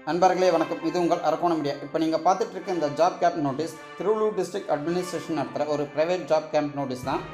நண்பர்களே வணக்கம் இது உங்கள் அரக்கோணம் மீடியா இப்போ நீங்கள் பார்த்துட்டு இருக்க இந்த job camp notice Tiruvallur district administration நடத்துகிற ஒரு ப்ரைவேட் ஜாப் கேம்ப் நோட்டீஸ் தான்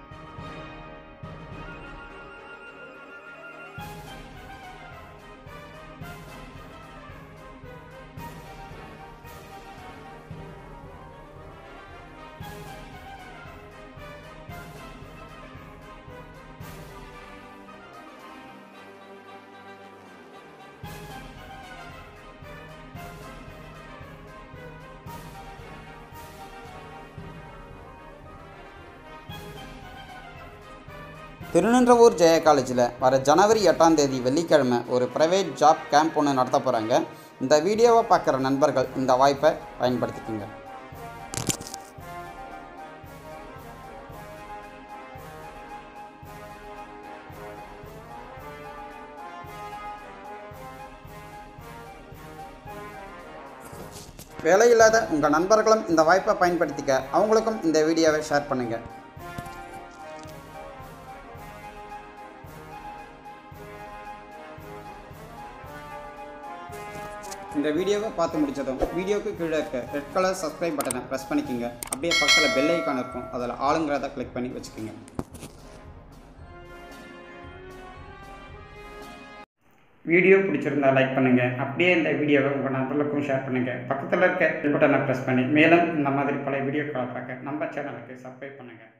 திருநின்றவூர் ஜெய காலேஜில் வர ஜனவரி எட்டாம் தேதி வெள்ளிக்கிழமை ஒரு ப்ரைவேட் ஜாப் கேம்ப் ஒன்று நடத்த போகிறாங்க இந்த வீடியோவை பார்க்குற நண்பர்கள் இந்த வாய்ப்பை பயன்படுத்திக்கோங்க வேலையில்லாத உங்கள் நண்பர்களும் இந்த வாய்ப்பை பயன்படுத்திக்க அவங்களுக்கும் இந்த வீடியோவை ஷேர் பண்ணுங்கள் இந்த வீடியோவை பார்த்து முடிச்சதும் வீடியோக்கு கீழே இருக்க ரெட் கலர் சப்ஸ்கிரைப் பட்டனை ப்ரெஸ் பண்ணிக்கோங்க அப்படியே பக்கத்தில் பெல் ஐக்கான் இருக்கும் அதில் ஆளுங்கிறத கிளிக் பண்ணி வச்சுக்கோங்க வீடியோ பிடிச்சிருந்தா லைக் பண்ணுங்கள் அப்படியே இந்த வீடியோவை உங்கள் நண்பர்களுக்கும் ஷேர் பண்ணுங்கள் பக்கத்தில் இருக்க பெல் பட்டனை ப்ரெஸ் பண்ணி மேலும் இந்த மாதிரி பல வீடியோக்களை பார்க்க நம்ம சேனலுக்கு சப்ஸ்கிரைப் பண்ணுங்கள்